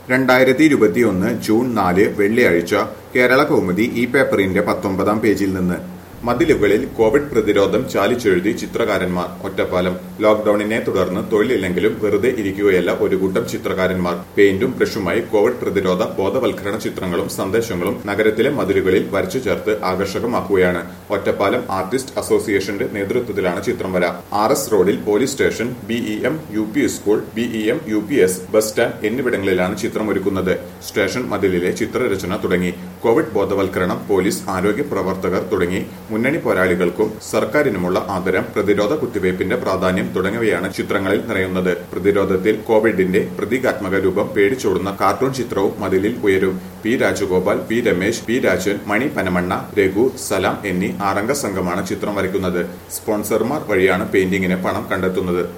രണ്ടായിരത്തി ഇരുപത്തിയൊന്ന് ജൂൺ നാല് വെള്ളിയാഴ്ച കേരള കൗമുദി ഈ പേപ്പറിന്റെ പത്തൊമ്പതാം പേജിൽ നിന്ന് മതിലുകളിൽ കോവിഡ് പ്രതിരോധം ചാലിച്ചെഴുതി ചിത്രകാരന്മാർ ഒറ്റപ്പാലം ലോക്ഡൌണിനെ തുടർന്ന് തൊഴിലില്ലെങ്കിലും വെറുതെ ഇരിക്കുകയല്ല ഒരു കൂട്ടം ചിത്രകാരന്മാർ പെയിന്റും ബ്രഷുമായി കോവിഡ് പ്രതിരോധ ബോധവൽക്കരണ ചിത്രങ്ങളും സന്ദേശങ്ങളും നഗരത്തിലെ മതിലുകളിൽ വരച്ചു ചേർത്ത് ആകർഷകമാക്കുകയാണ് ഒറ്റപ്പാലം ആർട്ടിസ്റ്റ് അസോസിയേഷന്റെ നേതൃത്വത്തിലാണ് ചിത്രം വര ആർ എസ് റോഡിൽ police station B E M U P school B E M U P S bus stand എന്നിവിടങ്ങളിലാണ് ചിത്രം ഒരുക്കുന്നത് സ്റ്റേഷൻ മതിലിലെ ചിത്രരചന തുടങ്ങി കോവിഡ് ബോധവൽക്കരണം പോലീസ് ആരോഗ്യ പ്രവർത്തകർ തുടങ്ങി മുന്നണി പോരാളികൾക്കും സർക്കാരിനുമുള്ള ആദരം പ്രതിരോധ കുത്തിവയ്പ്പിന്റെ പ്രാധാന്യം തുടങ്ങിയവയാണ് ചിത്രങ്ങളിൽ നിറയുന്നത് പ്രതിരോധത്തിൽ കോവിഡിന്റെ പ്രതീകാത്മക രൂപം പേടിച്ചോടുന്ന കാർട്ടൂൺ ചിത്രവും മതിലിൽ ഉയരും P Rajagopal P Ramesh P Rajan Mani Panamanna Raghu Salam എന്നീ ആറംഗ സംഘമാണ് ചിത്രം വരയ്ക്കുന്നത് സ്പോൺസർമാർ വഴിയാണ് പെയിന്റിങ്ങിന് പണം കണ്ടെത്തുന്നത്